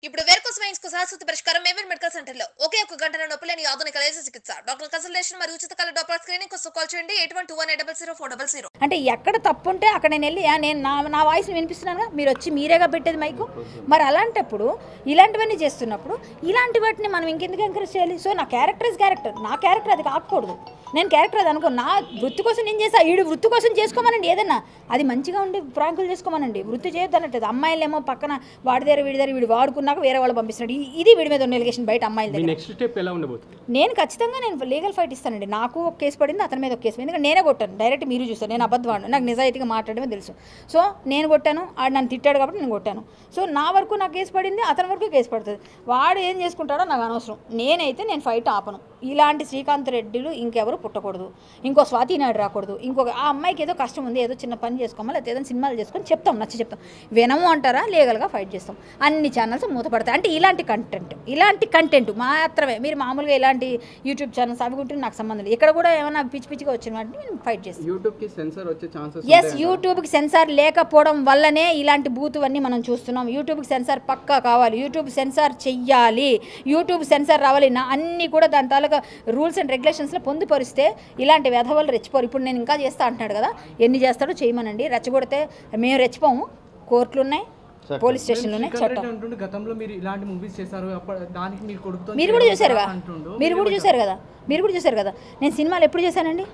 ఇప్పుడు varicose veins కు శాశ్వత పరిష్కారం మేవర్ మెడికల్ సెంటర్ లో ఒకే ఒక గంటల నొప్పి లేని ఆధునిక లేజర్ చికిత్స డాక్టర్ కన్సల్టేషన్ మరియు ఉచిత కల డాక్టర్ స్క్రీనింగ్ కోసం కాల్ చేయండి eight one two one eight double zero four double zero అంటే ఎక్కడ తప్పు ఉంటే అక్కడ నేను వెళ్ళి "ఆ, నేను నా నా వాయిస్ వినిపిస్తున్నానుగా మీరు వచ్చి మీరేగా పెట్టేది మైకు మరి అలాంటప్పుడు ఇలాంటివన్నీ చేస్తున్నప్పుడు ఇలాంటి వాటిని మనం ఇంకెందుకు ఎంకరేజ్ చేయాలి సో నా క్యారెక్టర్ ఇస్ క్యారెక్టర్ నా క్యారెక్టర్ అది కాకూడదు నేను క్యారెక్టర్ అది అనుకో నా వృత్తి కోసం నేను చేసా వీడు వృత్తి కోసం చేసుకోమనండి ఏదన్నా అది మంచిగా ఉండి ప్రాంకులు చేసుకోమనండి వృత్తి చేయొద్దు అన్నట్టు అమ్మాయిలేమో పక్కన వాడి దగ్గర వీడి దగ్గర వీడు వాడుకున్నాక వేరే వాళ్ళు పంపిస్తున్నాడు ఇ- ఇది వీడి మీద ఉన్న ఎలిగేషన్ బయట అమ్మాయిల మీ దగ్గర నెక్స్ట్ స్టెప్ ఎలా ఉండబోతుంది నేను ఖచ్చితంగా నేను లీగల్ ఫైట్ ఇస్తానండి నాకు ఒక కేసు పడింది అతని మీద ఒక కేసు ఎందుకంటే నేనే కొట్టాను డైరెక్ట్ మీరు చూస్తారు నేను అబద్ధవాడు నాకు నిజాయితీగా మాట్లాడమే తెలుసు సో నేను కొట్టాను ఆడు నన్ను తిట్టాడు కాబట్టి నేను కొట్టాను సో నా వరకు నాకు కేసు పడింది అతని వరకు కేసు పడుతుంది వాడు ఏం చేసుకుంటాడో నాకు అనవసరం నేనైతే నేను ఫైట్ ఆపను ఇలాంటి శ్రీకాంత్ రెడ్డిలు ఇంకెవరు పుట్టకూడదు ఇంకో స్వాతి నాయుడు రాకూడదు ఇంకొక ఆ అమ్మాయికి ఏదో కష్టం ఉంది ఏదో చిన్న పని చేసుకోమా లేకపోతే ఏదైనా సినిమాలు చేసుకొని చెప్తాం నచ్చి చెప్తాం వినము అంటారా లీగల్గా ఫైట్ చేస్తాం అన్ని ఛానల్స్ మూతపడతాయి అంటే ఇలాంటి కంటెంట్ ఇలాంటి కంటెంట్ మాత్రమే మీరు మామూలుగా ఇలాంటి యూట్యూబ్ ఛానల్స్ అవి ఉంటే నాకు సంబంధం లేదు ఇక్కడ కూడా ఏమైనా పిచ్చి పిచ్చిగా వచ్చిన వాటిని నేను ఫైట్ చేస్తాను యూట్యూబ్ కి సెన్సర్ వచ్చే ఛాన్సెస్ ఎస్ యూట్యూబ్కి సెన్సార్ లేకపోవడం వల్లనే ఇలాంటి బూతువన్నీ మనం చూస్తున్నాం యూట్యూబ్కి సెన్సార్ పక్కా కావాలి యూట్యూబ్ సెన్సార్ చెయ్యాలి యూట్యూబ్ సెన్సార్ రావాలి నా అన్నీ కూడా దాని తాలూకా రూల్స్ అండ్ రెగ్యులేషన్స్లో పొందుపరిస్తే ఇలాంటి వెధవలు రెచ్చిపోరు ఇప్పుడు నేను ఇంకా చేస్తా అంటున్నాడు కదా ఎన్ని చేస్తాడో చేయమనండి రెచ్చగొడితే మేము రెచ్చిపోము కోర్టులు ఉన్నాయి పోలీస్ స్టేషన్లు ఉన్నాయి శ్రీకాంత్ చట్టం రెడ్డి అంటుండు గతంలో మీరు ఇలాంటి మూవీస్ చేశారు అప్ప- దానికి మీరు కొడుకుతో మీరు కూడా చూశారుగా అంటుండు మీరు కూడా చూశారు కదా మీరు కూడా చూశారు కదా నేను సినిమాలు ఎప్పుడు చేశానండి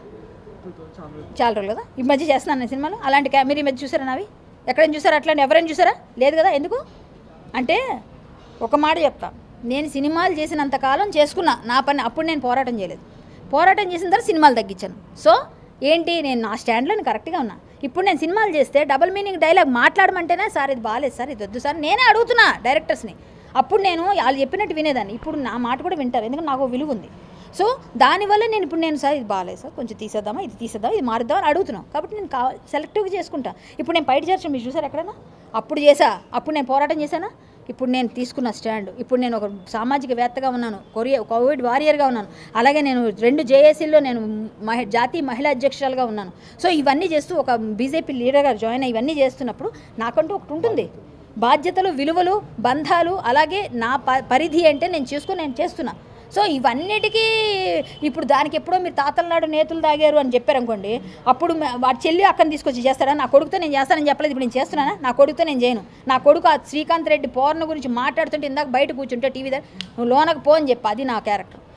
చాలా రోజులు కదా ఈ మధ్య చేస్తున్నాను నేను సినిమాలు అలాంటి క్యా- మీరు ఈ మధ్య చూసారా నావి ఎక్కడైనా చూసారా అట్లాంటి ఎవరైనా చూసారా లేదు కదా ఎందుకు అంటే ఒక మాట చెప్తా నేను సినిమాలు చేసినంత కాలం చేసుకున్నా నా పని అప్పుడు నేను పోరాటం చేయలేదు పోరాటం చేసిన తర్వాత సినిమాలు తగ్గించాను సో ఏంటి నేను నా స్టాండ్లో నేను కరెక్ట్గా ఉన్నా ఇప్పుడు నేను సినిమాలు చేస్తే డబుల్ మీనింగ్ డైలాగ్ మాట్లాడమంటేనే సార్ ఇది బాగాలేదు సార్ ఇది వద్దు సార్ నేనే అడుగుతున్నా డైరెక్టర్స్ని అప్పుడు నేను వాళ్ళు చెప్పినట్టు వినేదాన్ని ఇప్పుడు నా మాట కూడా వింటారు ఎందుకంటే నాకు ఒక విలువ ఉంది సో దానివల్ల నేను ఇప్పుడు నేను సార్ ఇది బాగాలేదు సార్ కొంచెం తీసేద్దామా ఇది తీసేద్దామా ఇది మారుద్దాం అని అడుగుతున్నాను కాబట్టి నేను కావాలి సెలెక్టివ్గా చేసుకుంటా ఇప్పుడు నేను బయట చేర్చడం మీరు చూసారు ఎక్కడైనా అప్పుడు చేసా అప్పుడు నేను పోరాటం చేశానా ఇప్పుడు నేను తీసుకున్న స్టాండ్ ఇప్పుడు నేను ఒక సామాజికవేత్తగా ఉన్నాను కొరియా కోవిడ్ వారియర్గా ఉన్నాను అలాగే నేను రెండు జేఏసీల్లో నేను మహి జాతీయ మహిళా అధ్యక్షురాలుగా ఉన్నాను సో ఇవన్నీ చేస్తూ ఒక బీజేపీ లీడర్గా జాయిన్ అయ్యి ఇవన్నీ చేస్తున్నప్పుడు నాకంటూ ఒకటి ఉంటుంది బాధ్యతలు విలువలు బంధాలు అలాగే నా ప పరిధి అంటే నేను చేసుకొని నేను చేస్తున్నా సో ఇవన్నిటికీ ఇప్పుడు దానికి ఎప్పుడో మీరు తాతల నాడు నేతులు తాగారు అని చెప్పారనుకోండి అప్పుడు మ- వాడి చెల్లి అక్కని తీసుకొచ్చి చేస్తాడా నా కొడుకుతో నేను చేస్తానని చెప్పలేదు ఇప్పుడు నేను చేస్తున్నానా నా కొడుకుతో నేను చేయను నా కొడుకు ఆ శ్రీకాంత్ రెడ్డి పోర్న గురించి మాట్లాడుతుంటే ఇందాక బయట కూర్చుంటే టీవీ దగ్గర నువ్వు లోనకు పో అని చెప్పి అది నా క్యారెక్టర్